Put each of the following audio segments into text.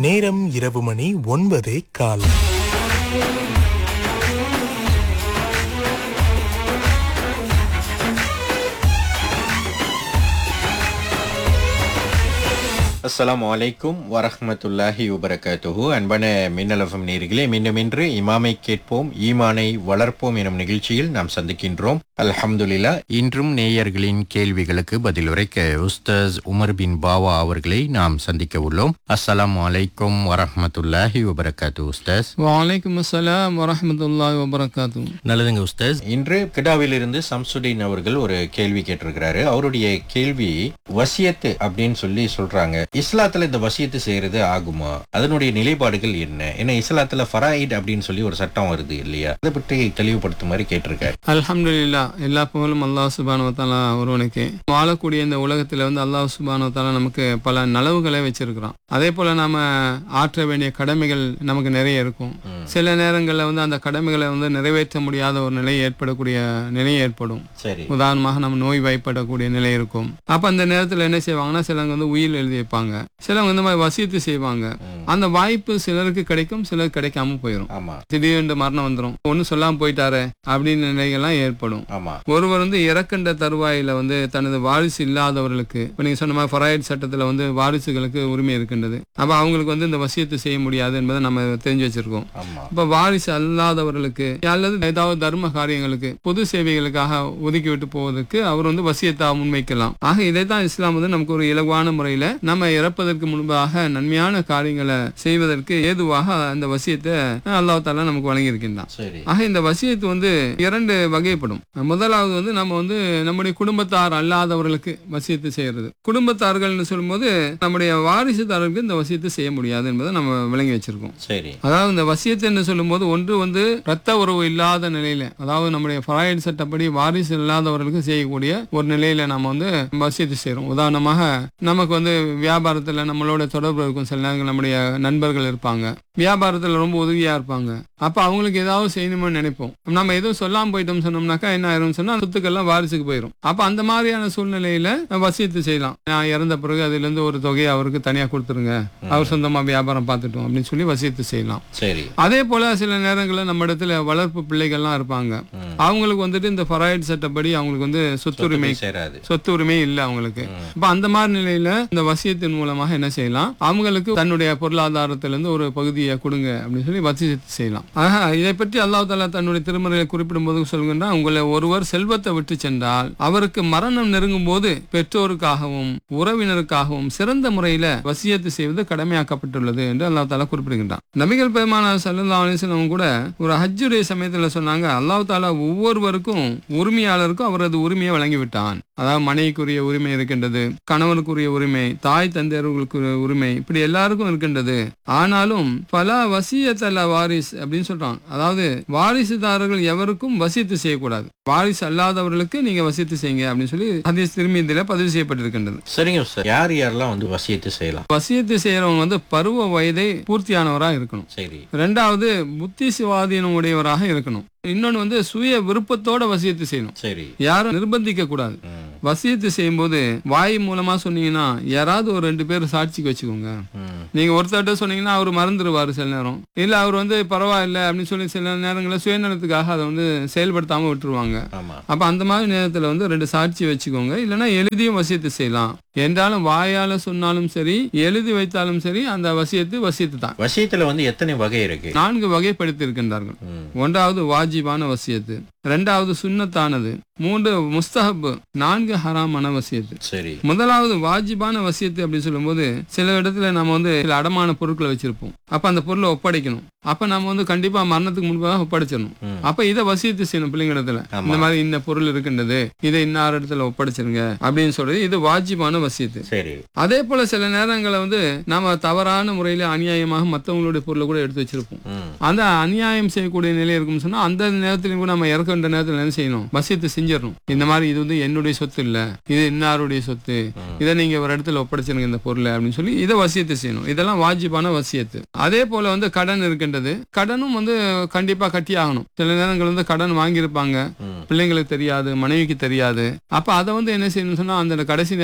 நேரம் இரவு மணி ஒன்பதே கால் அஸ்ஸலாமு அலைக்கும் வரஹ்மத்துல்லாஹி வபரகாத்துஹு அன்பான மின்னலஃபம் நேர்களே மீண்டும் இன்று இமாமை கேட்போம் ஈமானை வளர்ப்போம் எனும் நிகழ்ச்சியில் நாம் சந்திக்கின்றோம் அல்ஹம்துலில்லா இன்றும் நேயர்களின் கேள்விகளுக்கு பதில் உரைக்க உஸ்தாஸ் உமர் பின் பாவா அவர்களை நாம் சந்திக்க உள்ளோம் அஸ்ஸலாமு அலைக்கும் வரஹ்மத்துல்லாஹி வபரகாத்து உஸ்தாஸ் வலைக்கம் அஸ்ஸலாம் வரஹமத்துல்லாஹி வபரகாத்து நல்லதுங்க உஸ்தாஸ் இன்று கிடாவிலிருந்து சம்சுதீன் அவர்கள் ஒரு கேள்வி கேட்டிருக்கிறாரு அவருடைய கேள்வி வசியத்து அப்படின்னு சொல்லி சொல்றாங்க இஸ்லாத்துல இந்த வசியத்து செய்யறது ஆகுமா அதனுடைய நிலைப்பாடுகள் என்ன ஏன்னா இஸ்லாத்துல ஃபராயிட் அப்படின்னு சொல்லி ஒரு சட்டம் வருது இல்லையா அதை பற்றி தெளிவுபடுத்துமாறு கேட்டிருக்காரு அல்ஹம்துலில்லா எல்லா புகழும் அல்லாஹ் சுபானு வத்தாலா ஒருவனுக்கு வாழக்கூடிய இந்த உலகத்துல வந்து அல்லாஹ் சுபானு வத்தாலா நமக்கு பல நலவுகளை வச்சிருக்கிறான் அதே போல நாம ஆற்ற வேண்டிய கடமைகள் நமக்கு நிறைய இருக்கும் சில நேரங்கள்ல வந்து அந்த கடமைகளை வந்து நிறைவேற்ற முடியாத ஒரு நிலை ஏற்படக்கூடிய நிலை ஏற்படும் சரி உதாரணமாக நம்ம நோய் வாய்ப்படக்கூடிய நிலை இருக்கும் அப்ப அந்த நேரத்துல என்ன செய்வாங்கன்னா சிலவங்க வந்து உயில் எழுதி வைப்பாங்க சிலவங்க இந்த மாதிரி வசியத்து செய்வாங்க அந்த வாய்ப்பு சிலருக்கு கிடைக்கும் சிலருக்கு கிடைக்காம போயிடும் ஆமா திடீர்னு மரணம் வந்துடும் ஒன்னும் சொல்லாம போயிட்டாரே அப்படின்னு நிலைகள்லாம் ஏற்படும் ஆமா ஒருவர் வந்து இறக்கின்ற தருவாயில வந்து தனது வாரிசு இல்லாதவர்களுக்கு இப்ப நீங்க சொன்ன மாதிரி ஃபராய்ட் சட்டத்துல வந்து வாரிசுகளுக்கு உரிமை இருக்கின்றது அப்ப அவங்களுக்கு வந்து இந்த வசியத்தை செய்ய முடியாது என்பதை நம்ம தெரிஞ்சு வச்சிருக்கோம் ஆமா இப்ப வாரிசு அல்லாதவர்களுக்கு அல்லது ஏதாவது தர்ம காரியங்களுக்கு பொது சேவைகளுக்காக ஒதுக்கி விட்டு போவதற்கு அவர் வந்து வசியத்தா முன்வைக்கலாம் ஆக இதைத்தான் இஸ்லாம் வந்து நமக்கு ஒரு இலகுவான முறையில நம்ம இறப்பதற்கு முன்பாக நன்மையான காரியங்களை செய்வதற்கு ஏதுவாக அந்த வசியத்தை அல்லாஹ் தாலா நமக்கு வழங்கி இருக்கின்றான் சரி ஆக இந்த வசியத்து வந்து இரண்டு வகைப்படும் முதலாவது வந்து நம்ம வந்து நம்முடைய குடும்பத்தார் அல்லாதவர்களுக்கு வசியத்து செய்யறது குடும்பத்தார்கள்னு சொல்லும்போது நம்முடைய வாரிசுதாரர்களுக்கு இந்த வசியத்தை செய்ய முடியாது என்பதை நம்ம விளங்கி வச்சிருக்கோம் சரி அதாவது இந்த வசியத்து என்று சொல்லும்போது ஒன்று வந்து ரத்த உறவு இல்லாத நிலையில அதாவது நம்முடைய ஃபராய்டு சட்டப்படி வாரிசு இல்லாதவர்களுக்கு செய்யக்கூடிய ஒரு நிலையில நம்ம வந்து வசியத்து செய்றோம் உதாரணமாக நமக்கு வந்து வியாபாரத்துல நம்மளோட தொடர்பு இருக்கும் சில நேரங்கள் நம்முடைய நண்பர்கள் இருப்பாங்க வியாபாரத்துல ரொம்ப உதவியா இருப்பாங்க அப்ப அவங்களுக்கு ஏதாவது செய்யணும்னு நினைப்போம் நம்ம எதுவும் சொல்லாம போயிட்டோம் சொன்னோம்னாக்கா என்ன ஆயிரும் சொன்னா சொத்துக்கள்லாம் வாரிசுக்கு போயிடும் அப்ப அந்த மாதிரியான சூழ்நிலையில வசியத்து செய்யலாம் நான் இறந்த பிறகு அதுல இருந்து ஒரு தொகையை அவருக்கு தனியா கொடுத்துருங்க அவர் சொந்தமா வியாபாரம் பார்த்துட்டோம் அப்படின்னு சொல்லி வசியத்து செய்யலாம் சரி அதே போல சில நேரங்களில் நம்ம இடத்துல வளர்ப்பு பிள்ளைகள்லாம் இருப்பாங்க அவங்களுக்கு வந்துட்டு இந்த ஃபராய்டு சட்டப்படி அவங்களுக்கு வந்து சொத்துரிமை சேராது சொத்து உரிமை இல்லை அவங்களுக்கு இப்ப அந்த மாதிரி நிலையில இந்த வசியத்தின் மூலமாக என்ன செய்யலாம் அவங்களுக்கு தன்னுடைய பொருளாதாரத்திலிருந்து ஒரு பகுதியை கொடுங்க அப்படின்னு சொல்லி வசியத்து செய்யலாம் ஆக இதை பற்றி அல்லாஹ் தாலா தன்னுடைய திருமறையை குறிப்பிடும் போது சொல்லுங்கன்னா உங்களை ஒருவர் செல்வத்தை விட்டு சென்றால் அவருக்கு மரணம் நெருங்கும் போது பெற்றோருக்காகவும் உறவினருக்காகவும் சிறந்த முறையில வசியத்து செய்வது கடமையாக்கப்பட்டுள்ளது என்று அல்லாஹ் தாலா குறிப்பிடுகின்றான் நபிகள் பெருமான சல்லா அலிஸ்லாம் கூட ஒரு ஹஜ்ஜுடைய சமயத்துல சொன்னாங்க அல்லாஹ் தாலா ஒவ்வொருவருக்கும் உரிமையாளருக்கும் அவரது உரிமையை வழங்கி விட்டான் அதாவது மனைவிக்குரிய உரிமை இருக்கின்றது கணவனுக்குரிய உரிமை தாய் தந்தையர்களுக்கு உரிமை இப்படி எல்லாருக்கும் இருக்கின்றது ஆனாலும் பல வசியத்தல்ல வாரிஸ் அப்படின்னு சொல்றான் அதாவது வாரிசுதாரர்கள் எவருக்கும் வசியத்து செய்யக்கூடாது வாரிசு அல்லாதவர்களுக்கு நீங்க வசியத்து செய்யுங்க அப்படின்னு சொல்லி ஹதீஸ் திரும்பியதில் பதிவு செய்யப்பட்டிருக்கின்றது சரிங்க சார் யார் யாரெல்லாம் வந்து வசியத்து செய்யலாம் வசியத்து செய்யறவங்க வந்து பருவ வயதை பூர்த்தியானவரா இருக்கணும் சரி ரெண்டாவது புத்தி சுவாதீனம் உடையவராக இருக்கணும் இன்னொன்னு வந்து சுய விருப்பத்தோட வசியத்து செய்யணும் சரி யாரும் நிர்பந்திக்க கூடாது ம், வசியத்து செய்யும்போது வாய் மூலமா சொன்னீங்கன்னா யாராவது ஒரு ரெண்டு பேர் சாட்சிக்கு வச்சுக்கோங்க ம், நீங்க ஒருத்தர்கிட்ட சொன்னீங்கன்னா அவர் மறந்துடுவாரு சில நேரம் இல்ல அவர் வந்து பரவாயில்ல அப்படின்னு சொல்லி சில நேரங்களில் சுயநலத்துக்காக அதை வந்து செயல்படுத்தாம விட்டுருவாங்க ஆமா அப்ப அந்த மாதிரி நேரத்துல வந்து ரெண்டு சாட்சி வச்சுக்கோங்க இல்லைன்னா எழுதியும் வசியத்து செய்யலாம் என்றாலும் வாயால சொன்னாலும் சரி எழுதி வைத்தாலும் சரி அந்த வசியத்து வசியத்து தான் வசியத்துல வந்து எத்தனை வகை இருக்கு நான்கு வகைப்படுத்தி இருக்கின்றார்கள் ம், ஒன்றாவது வாஜிபான வசியத்து ரெண்டாவது சுன்னத்தானது மூன்று முஸ்தஹப் நான்கு ஹராமான வசியத்து சரி முதலாவது வாஜிபான வசியத்து அப்படின்னு சொல்லும்போது சில இடத்துல நம்ம வந்து சில அடமான பொருட்களை வச்சிருப்போம் அப்ப அந்த பொருளை ஒப்படைக்கணும் அப்ப நம்ம வந்து கண்டிப்பா மரணத்துக்கு முன்பாக ஒப்படைச்சிடணும் ம். அப்ப இதை வசியத்து செய்யணும் பிள்ளைங்க இடத்துல ஆமா. இந்த மாதிரி இந்த பொருள் இருக்கின்றது இதை இன்னார் இடத்துல ஒப்படைச்சிருங்க அப்படின்னு சொல்றது இது வாஜிபான வசியத்து சரி அதே போல சில நேரங்களில் வந்து நாம தவறான முறையில அநியாயமாக மற்றவங்களுடைய பொருளை கூட எடுத்து வச்சிருப்போம் ம், அந்த அநியாயம் செய்யக்கூடிய நிலை இருக்கும்னு சொன்னா அந்த நேரத்திலையும் கூட நம்ம இறக்கின்ற நேரத்தில் என்ன செய்யணும் வசியத்தை செஞ்சிடணும் இந்த மாதிரி இது வந்து என்னுடைய சொத்து இல்ல இது இன்னாருடைய சொத்து இதை நீங்க ஒரு இடத்துல ஒப்படைச்சிருங்க இந்த பொருளை அப்படின்னு சொல்லி இதை வசியத்தை செய்யணும் இதெல்லாம் வாஜிபான வசியத்து அதே போல வந்து கடன் இருக்கின்றது கடனும் வந்து கண்டிப்பா கட்டி ஆகணும் சில நேரங்கள் வந்து கடன் வாங்கியிருப்பாங்க ம். பிள்ளைங்களுக்கு தெரியாது மனைவிக்கு தெரியாது அப்ப அதை வந்து என்ன செய்யணும் சொன்னா அந்த கடைசி நேரத்திலயாவது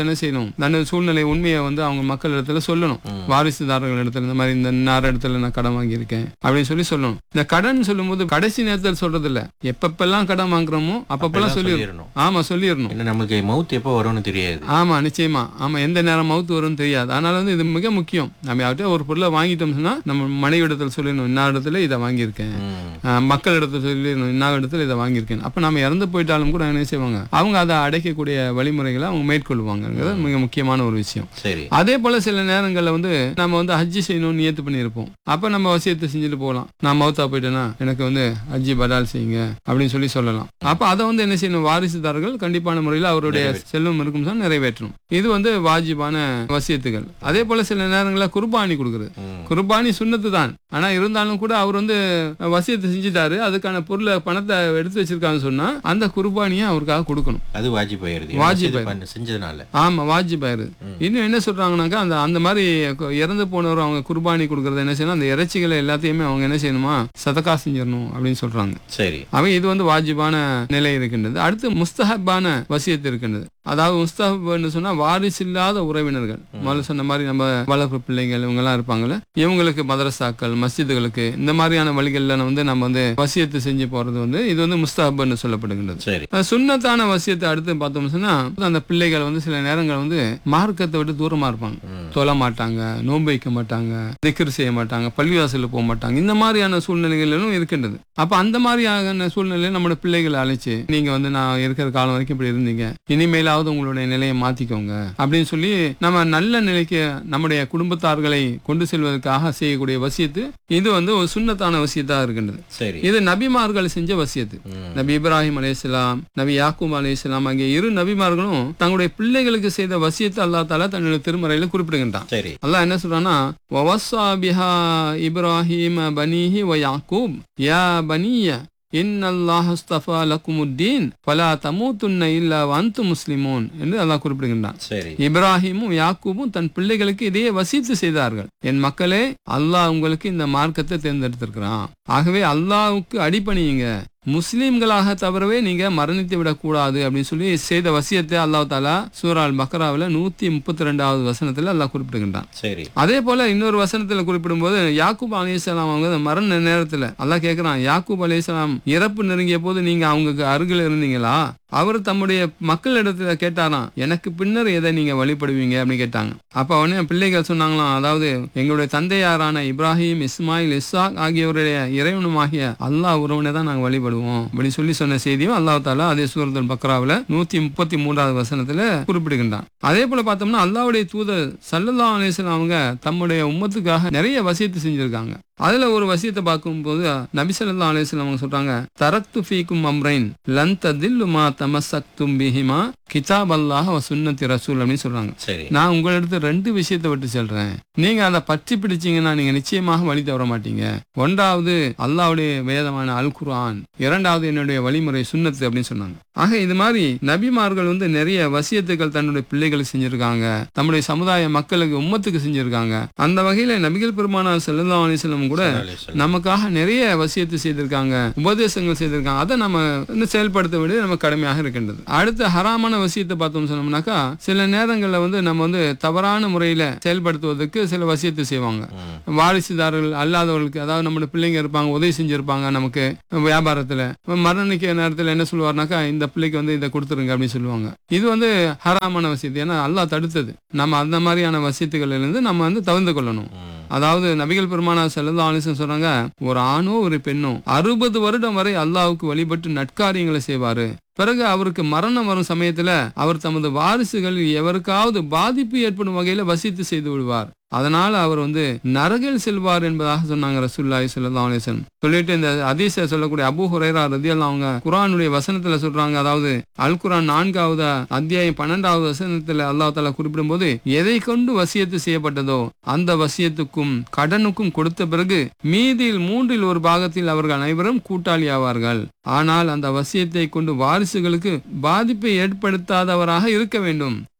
என்ன செய்யணும் அந்த சூழ்நிலை உண்மையை வந்து அவங்க மக்கள் இடத்துல சொல்லணும் வாரிசுதாரர்கள் இடத்துல இந்த மாதிரி இந்த நேர இடத்துல நான் கடன் வாங்கியிருக்கேன் அப்படின்னு சொல்லி சொல்லணும் இந்த கடன் சொல்லும்போது கடைசி நேரத்தில் சொல்றது இல்ல எப்பப்பெல்லாம் கடன் வாங்குறோமோ அப்பப்பெல்லாம் சொல்லிடணும் சொல்லிடணும் ஆமா சொல்லிடணும் ஏன்னா நமக்கு மவுத் எப்போ வரும்னு தெரியாது ஆமா நிச்சயமா ஆமா எந்த நேரம் மவுத்து வரும்னு தெரியாது அதனால வந்து இது மிக முக்கியம் நம்ம யார்கிட்ட ஒரு பொருளை வாங்கிட்டோம்னு சொன்னா நம்ம மனைவி இடத்துல சொல்லணும் இன்னா இடத்துல இதை வாங்கியிருக்கேன் ம். ஆஹ் மக்கள் இடத்துல சொல்லிடணும் இன்னா இடத்துல இதை வாங்கியிருக்கேன் அப்ப நம்ம இறந்து போயிட்டாலும் கூட என்ன செய்வாங்க அவங்க அதை அடைக்கக்கூடிய வழிமுறைகளை அவங்க மேற்கொள்வாங்கிறது மிக முக்கியமான ஒரு விஷயம் சரி அதே போல சில நேரங்கள்ல வந்து நம்ம வந்து ஹஜ்ஜி செய்யணும்னு நியத்து பண்ணியிருப்போம் அப்ப நம்ம வசியத்தை செஞ்சுட்டு போகலாம் நான் மௌத்தா போயிட்டேன்னா எனக்கு வந்து ஹஜ்ஜி படால் செய்யுங்க அப்படின்னு சொல்லி சொல்லலாம் அப்ப அதை வந்து என்ன செய்யணும் வாரிசுதாரர்கள் கண்டிப்பான முறையில் அவருடைய செல்வம் இருக்கும் சார் நிறைவேற்றணும் இது வந்து வாஜிபான வசியத்துகள் அதே போல சில நேரங்களில் குர்பானி கொடுக்குறது ம். குர்பானி சுண்ணத்து தான் ஆனா இருந்தாலும் கூட அவர் வந்து வசியத்தை செஞ்சுட்டாரு அதுக்கான பொருளை பணத்தை எடுத்து வச்சிருக்காங்கன்னு சொன்னா அந்த குர்பானியை அவருக்காக கொடுக்கணும் அது வாஜி போயிருது வாஜிப் இது பண்ண- செஞ்சதுனால ஆமா வாஜிபாயிரு இன்னும் என்ன சொல்றாங்கன்னாக்கா அந்த அந்த மாதிரி கு- இறந்து போனவர் அவங்க குர்பானி கொடுக்கறது என்ன செய்யணும் அந்த இறைச்சிகளை எல்லாத்தையுமே அவங்க என்ன செய்யணுமா சதக்கா செஞ்சிடணும் அப்படின்னு சொல்றாங்க சரி அவங்க இது வந்து வாஜிபான நிலை இருக்கின்றது அடுத்து முஸ்தஹப்பான வசியத்து இருக்கின்றது அதாவது முஸ்தஹப்னு சொன்னா வாரிசு இல்லாத உறவினர்கள் முதல்ல சொன்ன மாதிரி நம்ம வளர்ப்பு பிள்ளைங்கள் இவங்க எல்லாம் இருப்பாங்கல்ல இவங்களுக்கு மதரசாக்கள் மஸ்ஜிதுகளுக்கு இந்த மாதிரியான வழிகள்ல வந்து நம்ம வந்து வசியத்து செஞ்சு போறது வந்து இது வந்து முஸ்தஹப்னு சொல்லப்படுகின்றது சரி அஹ் சுன்னத்தான வசியத்தை அடுத்து பார்த்தோம்னு சொன்னா அந்த பிள்ளைகள் வந்து சில நேரங்கள் வந்து மார்க்கத்தை விட்டு தூரமா இருப்பாங்க ம். தொழ மாட்டாங்க நோன்பு வைக்க மாட்டாங்க திக்ர் செய்ய மாட்டாங்க பள்ளிவாசல்ல போக மாட்டாங்க இந்த மாதிரியான சூழ்நிலைகளிலும் இருக்கின்றது அப்ப அந்த மாதிரியான சூழ்நிலையில நம்மளோட பிள்ளைகளை அழைச்சு நீங்க வந்து நான் இருக்கிற காலம் வரைக்கும் இப்படி இருந்தீங்க இனிமேலாவது உங்களுடைய நிலையை மாத்திக்கோங்க அப்படின்னு சொல்லி நம்ம நல்ல நிலைக்கு நம்முடைய குடும்பத்தார்களை கொண்டு செல்வதற்காக செய்யக்கூடிய வசியத்து இது வந்து ஒரு சுன்னத்தான வசியத்தா இருக்கின்றது சரி இது நபிமார்கள் செஞ்ச வசியத்து ம். நபி இப்ராஹிம் அலைஹிஸ்ஸலாம் நபி யாக்கூப் அலைஹிஸ்ஸலாம் ஆகிய இரு நபிமார்களும் தங்களுடைய பிள்ளைகளுக்கு செய்த வசியத்தை அல்லாஹ் தாலா தன்னுடைய திருமறையில குறிப்பிடுகின்றான் சரி அல்லாஹ் என்ன சொல்றான்னா வவஸ்ஸா பிஹா இப்ராஹிம் பனீஹி வ யாக்கூப் யா பனிய இன்னல்லாஹ் அஸ்தஃபா லக்குமுத்தீன் ஃபலா தமூத்துன்ன இல்லா வன்து முஸ்லிமூன் என்று அல்லாஹ் குறிப்பிடுகின்றான் சரி இப்ராஹிமும் யாக்கூபும் தன் பிள்ளைகளுக்கு இதையே வசித்து செய்தார்கள் என் மக்களே அல்லாஹ் உங்களுக்கு இந்த மார்க்கத்தை தேர்ந்தெடுத்திருக்கிறான் ஆகவே அல்லாஹ்வுக்கு அடிபணியுங்க முஸ்லிம்களாக தவிரவே நீங்க மரணித்து விடக்கூடாது அப்படின்னு சொல்லி செய்த வசியத்தை அல்லாஹ் தாலா சூரால் பக்ராவில் நூத்தி முப்பத்தி ரெண்டாவது வசனத்துல அல்லாஹ் குறிப்பிடுகின்றான் சரி அதே போல இன்னொரு வசனத்துல குறிப்பிடும்போது யாக்கூப் அலிஸ்லாம் அவங்க மரண நேரத்துல அல்லாஹ் கேக்குறான் யாக்கூப் அலிஸ்லாம் இறப்பு நெருங்கிய போது நீங்க அவங்க அருகில் இருந்தீங்களா அவர் தம்முடைய மக்களிடத்துல கேட்டாராம் எனக்கு பின்னர் எதை நீங்க வழிபடுவீங்க அப்படின்னு கேட்டாங்க அப்ப அவனே பிள்ளைகள் சொன்னாங்களாம் அதாவது எங்களுடைய தந்தையாரான இப்ராஹிம் இஸ்மாயில் இஸ்ஹாக் ஆகியோருடைய இறைவனுமாகிய அல்லாஹ் உறவனை தான் நாங்க வழிபடுவோம் அப்படின்னு சொல்லி சொன்ன செய்தியும் அல்லாஹ் தாலா அதே சூரத்துல் பக்ராவில் நூத்தி முப்பத்தி மூன்றாவது வசனத்துல குறிப்பிடுகின்றான் அதே போல பார்த்தோம்னா அல்லாஹ்வுடைய தூதர் சல்லல்லா அலிஸ்லாம் அவங்க தம்முடைய உம்மத்துக்காக நிறைய வசியத்து செஞ்சிருக்காங்க அதுல ஒரு வசியத்தை பார்க்கும்போது நபி ஸல்லல்லாஹு அலைஹி வஸல்லம் அவங்க சொல்றாங்க தரக்து ஃபீக்கும் அம்ரைன் லன் ததில்லு மா தமசக்தும் பிஹிமா கிதாப் அல்லாஹ் வ சுன்னத்தி ரசூல் அப்படின்னு சொல்றாங்க சரி நான் உங்களிடத்து ரெண்டு விஷயத்தை விட்டு சொல்றேன் நீங்க அதை பற்றி பிடிச்சீங்கன்னா நீங்க நிச்சயமாக வழி தவற மாட்டீங்க ஒன்றாவது அல்லாஹ்வுடைய வேதமான அல் குர்ஆன் இரண்டாவது என்னுடைய வழிமுறை சுன்னத்து அப்படின்னு சொன்னாங்க ஆக இது மாதிரி நபிமார்கள் வந்து நிறைய வசியத்துக்கள் தன்னுடைய பிள்ளைகளுக்கு செஞ்சிருக்காங்க தம்முடைய சமுதாய மக்களுக்கு உம்மத்துக்கு செஞ்சிருக்காங்க அந்த வகையில நபிகள் பெருமானார் ஸல்லல்லாஹு அலைஹி வஸல்லம் கூட அலைஹிஸ்ஸலாம். நமக்காக நிறைய வசியத்தை செய்திருக்காங்க உபதேசங்கள் செய்திருக்காங்க அதை நம்ம இன்னும் செயல்படுத்த வேண்டியது நம்ம கடமையாக இருக்கின்றது அடுத்து ஹராமான வசியத்தை பார்த்தோம் சொன்னோம்னாக்கா சில நேரங்கள்ல வந்து நம்ம வந்து தவறான முறையில செயல்படுத்துவதற்கு சில வசியத்தை செய்வாங்க ம். வாரிசுதாரர்கள் அல்லாதவர்களுக்கு அதாவது நம்மளோட பிள்ளைங்க இருப்பாங்க உதவி செஞ்சிருப்பாங்க நமக்கு வியாபாரத்துல மரணிக்க நேரத்துல என்ன சொல்லுவாருனாக்கா இந்த பிள்ளைக்கு வந்து இதை கொடுத்துருங்க அப்படின்னு சொல்லுவாங்க இது வந்து ஹராமான வசியத்து ஏன்னா அல்லாஹ் தடுத்தது நம்ம அந்த மாதிரியான வசியத்துகள்ல இருந்து நம்ம வந்து தவிர்த்து கொள்ளணும் ம். அதாவது நபிகள் பெருமானா செல்லல்லா அலிசன் சொல்றாங்க ஒரு ஆணோ ஒரு பெண்ணோ அறுபது வருடம் வரை அல்லாஹ்வுக்கு வழிபட்டு நட்காரியங்களை செய்வாரு பிறகு அவருக்கு மரணம் வரும் சமயத்துல அவர் தமது வாரிசுகளில் எவருக்காவது பாதிப்பு ஏற்படும் வகையில வசித்து செய்து விடுவார் அதனால அவர் வந்து நரகில் செல்வார் என்பதாக சொன்னாங்க ரசூல்லாய் ஸல்லல்லாஹு அலைஹி வஸல்லம் சொல்லிட்டு இந்த அதீஸ சொல்லக்கூடிய அபூ ஹுரைரா ரதியல்லாஹு அவங்க குர்ஆனுடைய வசனத்துல சொல்றாங்க அதாவது அல் குர்ஆன் நான்காவது அத்தியாயம் பன்னெண்டாவது வசனத்துல அல்லாஹ் தாலா குறிப்பிடும்போது எதை கொண்டு வசியத்து செய்யப்பட்டதோ அந்த வசியத்துக்கும் கடனுக்கும் கொடுத்த பிறகு மீதியில் மூன்றில் ஒரு பாகத்தில் அவர்கள் அனைவரும் கூட்டாளி ஆவார்கள் ஆனால் அந்த வசியத்தை கொண்டு வாரிசுகளுக்கு பாதிப்பை ஏற்படுத்தாதவராக இருக்க வேண்டும்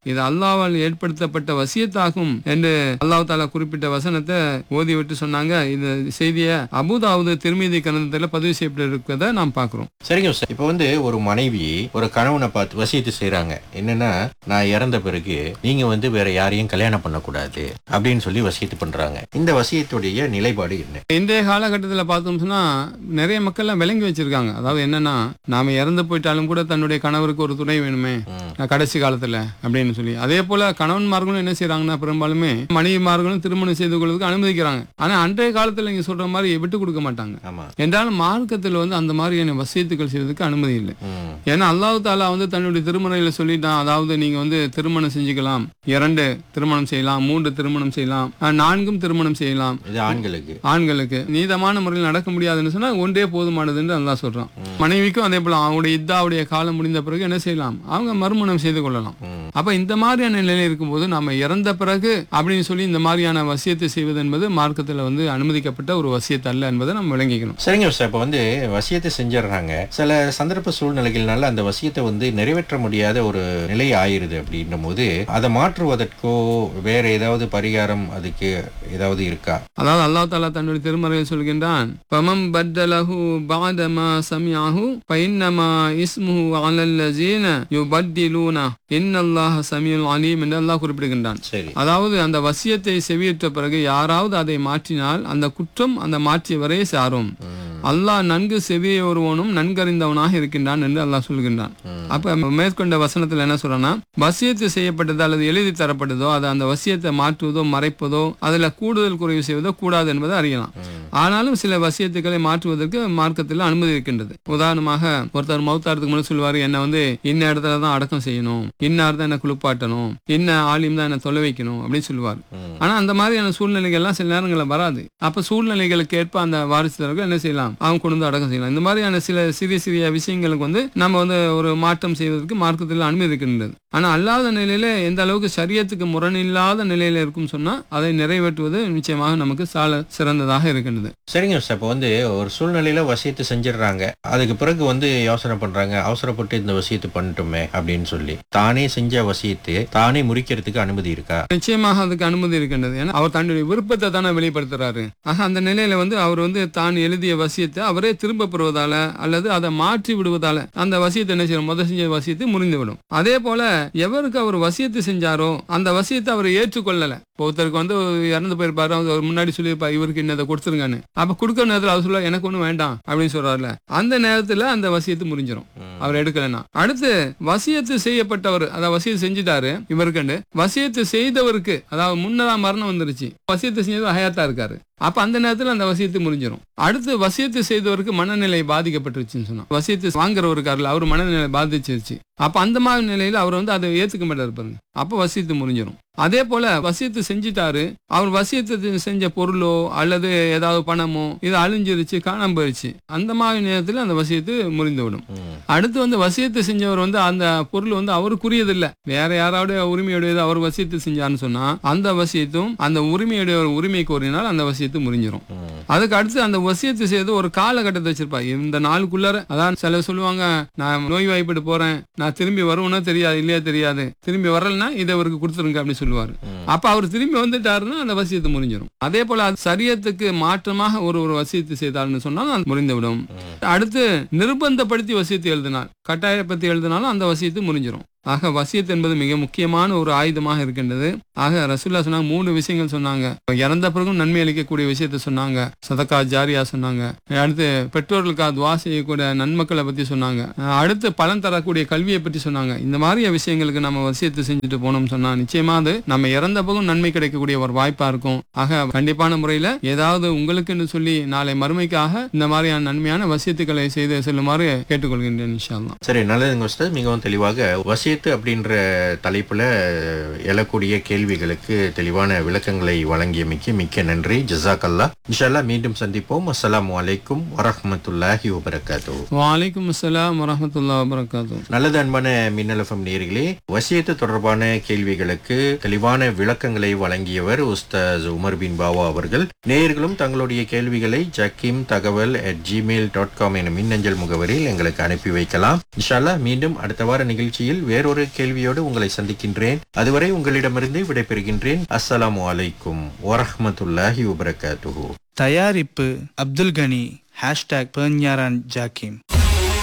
இது அல்லாவால் ஏற்படுத்தப்பட்ட வசியத்தாகும் என்று அல்லாஹ் தாலா குறிப்பிட்ட வசனத்தை ஓதி விட்டு சொன்னாங்க இந்த செய்தியை அபுதாவது திருமீதி கணத்தில் பதிவு செய்யப்பட்டிருக்கிறத நாம் பார்க்கிறோம் சரிங்க சார் இப்போ வந்து ஒரு மனைவி ஒரு கணவனை பார்த்து வசியத்து செய்றாங்க என்னன்னா நான் இறந்த பிறகு நீங்க வந்து வேற யாரையும் கல்யாணம் பண்ணக்கூடாது அப்படின்னு சொல்லி வசியத்து பண்றாங்க இந்த வசியத்துடைய நிலைப்பாடு என்ன இன்றைய காலகட்டத்தில் பார்த்தோம் சொன்னா நிறைய மக்கள்லாம் விளங்கி வச்சிருக்காங்க அதாவது என்னன்னா நாம இறந்து போயிட்டாலும் கூட தன்னுடைய கணவருக்கு ஒரு துணை வேணுமே ம். நான் கடைசி காலத்துல அப்படின்னு சொல்லி அதே போல கணவன்மார்களும் என்ன செய்றாங்கன்னா பெரும்பாலுமே மனைவிமார்களும் திருமணம் செய்து கொள்வதற்கு அனுமதிக்கிறாங்க ஆனா அன்றைய காலத்துல நீங்க சொல்ற மாதிரி விட்டு கொடுக்க மாட்டாங்க ஆமா என்றாலும் மார்க்கத்தில் வந்து அந்த மாதிரியான வசியத்துக்கள் செய்வதற்கு அனுமதி இல்லை ம். ஏன்னா அல்லாஹ் தாலா வந்து தன்னுடைய திருமறையில சொல்லிட்டான் அதாவது நீங்க வந்து திருமணம் செஞ்சுக்கலாம் இரண்டு திருமணம் செய்யலாம் மூன்று திருமணம் செய்யலாம் அஹ், நான்கும் திருமணம் செய்யலாம் இது ஆண்களுக்கு ஆண்களுக்கு நீதமான முறையில் நடக்க முடியாதுன்னு சொன்னா ஒன்றே போதுமானது என்று அல்லாஹ் சொல்றான் மனைவிக்கும் அதே போல அவங்களுடைய இத்தாவுடைய காலம் முடிந்த பிறகு என்ன செய்யலாம் அவங்க மறுமணம் செய்து கொள்ளலாம் ம். அப்ப இந்த மாதிரியான நிலையில இருக்கும்போது நம்ம இறந்த பிறகு அப்படின்னு சொல்லி இந்த மாதிரியான வசியத்தை செய்வது என்பது மார்க்கத்துல வந்து அனுமதிக்கப்பட்ட ஒரு வசியத்து அல்ல என்பதை நம்ம விளங்கிக்கணும் சரிங்க சார் இப்போ வந்து வசியத்தை செஞ்சிடுறாங்க சில சந்தர்ப்ப சூழ்நிலைகள்னால அந்த வசியத்தை வந்து நிறைவேற்ற முடியாத ஒரு நிலை ஆயிருது அப்படின்னும் போது அதை மாற்றுவதற்கோ வேற ஏதாவது பரிகாரம் அதுக்கு ஏதாவது இருக்கா அதாவது அல்லாஹ் தாலா தன்னுடைய திருமறையில் சொல்கின்றான் பமம் பத்தலஹு பாதமா சமியாஹு பைன்னமா இஸ்முஹு அலல்லஜீன யுபத்திலூனா இன்னல்லாஹ சமியுல் அலீம் என்று அல்லாஹ் குறிப்பிடுகின்றான் சரி அதாவது அந்த வசியத்தை செவியேற்ற பிறகு யாராவது அதை மாற்றினால் அந்த குற்றம் அந்த மாற்றியவரே சாரும் ம். அல்லாஹ் நன்கு செவியை ஒருவனும் நன்கறிந்தவனாக இருக்கின்றான் என்று அல்லாஹ் சொல்கின்றான் ம். அப்ப மேற்கொண்ட வசனத்துல என்ன சொல்றான்னா வசியத்து செய்யப்பட்டது அல்லது எழுதி தரப்பட்டதோ அது அந்த வசியத்தை மாற்றுவதோ மறைப்பதோ அதுல கூடுதல் குறைவு செய்வதோ கூடாது என்பதை அறியலாம் ம். ஆனாலும் சில வசியத்துக்களை மாற்றுவதற்கு மார்க்கத்தில் அனுமதி இருக்கின்றது உதாரணமாக ஒருத்தர் மௌத்தாரத்துக்கு முன்னாடி சொல்லுவாரு என்ன வந்து இன்ன இடத்துல தான் அடக்கம் செய்யணும் இன்னார் தான் என்ன குளிப்பாட்டணும் இன்ன ஆலிம் தான் என்ன தொலை வைக்கணும் அப்படின்னு சொல்லுவார் ம். ஆனா அந்த மாதிரியான சூழ்நிலைகள்லாம் சில நேரங்களில் வராது அப்ப சூழ்நிலைகளுக்கு ஏற்ப அந்த வாரிசுதாரர்கள் என்ன செய்யலாம் அவங்க கொண்டு வந்து அடக்கம் செய்யலாம் இந்த மாதிரியான சில சிறிய சிறிய விஷயங்களுக்கு வந்து நம்ம வந்து ஒரு மாற்றம் செய்வதற்கு மார்க்கத்தில் அனுமதி இருக்கின்றது ஆனா அல்லாத நிலையில எந்த அளவுக்கு சரியத்துக்கு முரணில்லாத நிலையில இருக்கும் சொன்னா அதை நிறைவேற்றுவது நிச்சயமாக நமக்கு சால சிறந்ததாக இருக்கின்றது சரிங்க சார் இப்போ வந்து ஒரு சூழ்நிலையில வசியத்தை செஞ்சிடுறாங்க அதுக்கு பிறகு வந்து யோசனை பண்றாங்க அவசரப்பட்டு இந்த வசியத்தை பண்ணிட்டோமே அப்படின்னு சொல்லி தானே செஞ்ச வசியத்தை தானே முறிக்கிறதுக்கு அனுமதி இருக்கா நிச்சயமாக அதுக்கு அனுமதி இருக்கின்றது ஏன்னா அவர் தன்னுடைய விருப்பத்தை தானே வெளிப்படுத்துறாரு ஆக அந்த நிலையில வந்து அவர் வந்து தான் எழுதிய வசியத்தை அவரே திரும்ப பெறுவதால அல்லது அதை மாற்றி விடுவதால அந்த வசியத்தை என்ன செய்யும் முதல் செஞ்ச வசியத்தை முறிந்து விடும் அதே போல எவருக்கு அவர் வசியத்தை செஞ்சாரோ அந்த வசியத்தை அவர் ஏற்றுக்கொள்ளல இப்போ ஒருத்தருக்கு வந்து இறந்து போயிருப்பாரு அவர் முன்னாடி சொல்லியிருப்பாரு இவருக்கு இன்னதை கொடுத்துருங்கன்னு அப்ப கொடுக்குற நேரத்துல அவர் சொல்ல எனக்கு ஒண்ணும் வேண்டாம் அப்படின்னு சொல்றாருல அந்த நேரத்துல அந்த வசியத்தை முறிஞ்சிரும் ம். அவர் எடுக்கலன்னா அடுத்து வசியத்து செய்யப்பட்டவர் அதாவது வசியத்து செஞ்சுட்டாரு இவருக்குண்டு வசியத்து செய்தவருக்கு அதாவது முன்னதா மரணம் வந்துருச்சு வசியத்து செஞ்சது ஹயாத்தா இருக்காரு அப்ப அந்த நேரத்துல அந்த வசியத்து முடிஞ்சிடும் அடுத்து வசியத்து செய்தவருக்கு மனநிலை பாதிக்கப்பட்டுருச்சுன்னு சொன்னா வசியத்து வாங்குறவர் இருக்காருல்ல அவர் மனநிலை பாதிச்சிருச்சு அப்ப அந்த மாதிரி நிலையில அவர் வந்து அதை ஏத்துக்க மாட்டாரு பாருங்க அப்ப வசியத்து முடிஞ்சிடும் அதே போல வசியத்து செஞ்சுட்டாரு அவர் வசியத்து செஞ்ச பொருளோ அல்லது ஏதாவது பணமோ இது அழிஞ்சிருச்சு காணாம போயிருச்சு அந்த மாதிரி நேரத்துல அந்த வசியத்து முறிந்து விடும் ம். அடுத்து வந்து வசியத்தை செஞ்சவர் வந்து அந்த பொருள் வந்து அவருக்குரியது இல்ல வேற யாராவது உரிமையுடையது அவர் வசியத்தை செஞ்சாருன்னு சொன்னா அந்த வசியத்தும் அந்த உரிமையுடைய உரிமை கோரினால் அந்த வசியத்து முறிஞ்சிரும் ம். அதுக்கு அடுத்து அந்த வசியத்தை செய்து ஒரு காலகட்டத்தை வச்சிருப்பா இந்த நாளுக்குள்ளார அதான் சில சொல்லுவாங்க நான் நோய் வாய்ப்பட்டு போறேன் நான் திரும்பி வருவேன்னா தெரியாது இல்லையா தெரியாது திரும்பி வரலன்னா இதை அவருக்கு கொடுத்துருங்க அப்படின்னு சொல்லுவாரு ம். அப்ப அவர் திரும்பி வந்துட்டாருன்னா அந்த வசியத்தை முறிஞ்சிடும் அதே போல அது சரியத்துக்கு மாற்றமாக ஒரு ஒரு வசியத்தை செய்தார்னு சொன்னால் அது முறிந்து விடும் ம். அடுத்து நிர்பந்தப்படுத்தி வசியத்தை எழுதினால் கட்டாயப்படுத்தி எழுதினாலும் அந்த வசியத்து முறிஞ்சிரும் ஆக வசியத் என்பது மிக முக்கியமான ஒரு ஆயுதமாக இருக்கின்றது ஆக ரசூல்லா சொன்னாங்க மூணு விஷயங்கள் சொன்னாங்க இறந்த பிறகும் நன்மை அளிக்கக்கூடிய விஷயத்தை சொன்னாங்க சதக்கா ஜாரியா சொன்னாங்க அடுத்து பெற்றோர்களுக்காக துவா செய்யக்கூடிய நன்மக்களை பத்தி சொன்னாங்க அடுத்து பலன் தரக்கூடிய கல்வியை பற்றி சொன்னாங்க இந்த மாதிரி விஷயங்களுக்கு நம்ம வசியத்தை செஞ்சுட்டு போனோம் சொன்னா நிச்சயமா அது நம்ம இறந்த பிறகும் நன்மை கிடைக்கக்கூடிய ஒரு வாய்ப்பா இருக்கும் ஆக கண்டிப்பான முறையில ஏதாவது உங்களுக்குன்னு சொல்லி நாளை மறுமைக்காக இந்த மாதிரியான நன்மையான வசியத்துக்களை செய்து செல்லுமாறு கேட்டுக்கொள்கின்றேன் இன்ஷா அல்லாஹ் சரி நல்லதுங்க உஸ்தாத் மிகவும் தெளிவாக வசியத்து அப்படின்ற தலைப்புல எழக்கூடிய கேள்விகளுக்கு தெளிவான விளக்கங்களை வழங்கியமைக்கு மிக்க நன்றி ஜசாக்கல்லா இன்ஷால்லா மீண்டும் சந்திப்போம் அஸ்ஸலாமு அலைக்கும் வரஹ்மத்துல்லாஹி வபரகாத்து வலைக்கும் அஸ்ஸலாம் வரஹமத்துல்லா வபரகாத்தூ நல்லது அன்பான மின்னலஃபம் நேர்களே வசியத்து தொடர்பான கேள்விகளுக்கு தெளிவான விளக்கங்களை வழங்கியவர் உஸ்தாஸ் உமர் பின் பாவா அவர்கள் நேயர்களும் தங்களுடைய கேள்விகளை ஜக்கீம் தகவல் அட் ஜிமெயில் டாட் காம் எனும் மின்னஞ்சல் முகவரியில் எங்களுக்கு அனுப்பி வைக்கலாம் இன்ஷால்லா மீண்டும் அடுத்த வார நிகழ்ச்சியில் வேறு வேறொரு கேள்வியோடு உங்களை சந்திக்கின்றேன் அதுவரை உங்களிடமிருந்து விடைபெறுகின்றேன் அஸ்ஸலாமு அலைக்கும் வரஹ்மத்துல்லாஹி வபரகாத்துஹு தயாரிப்பு அப்துல் கனி ஹேஷ்டாக் பெர்ஞாரான் ஜாக்கிம்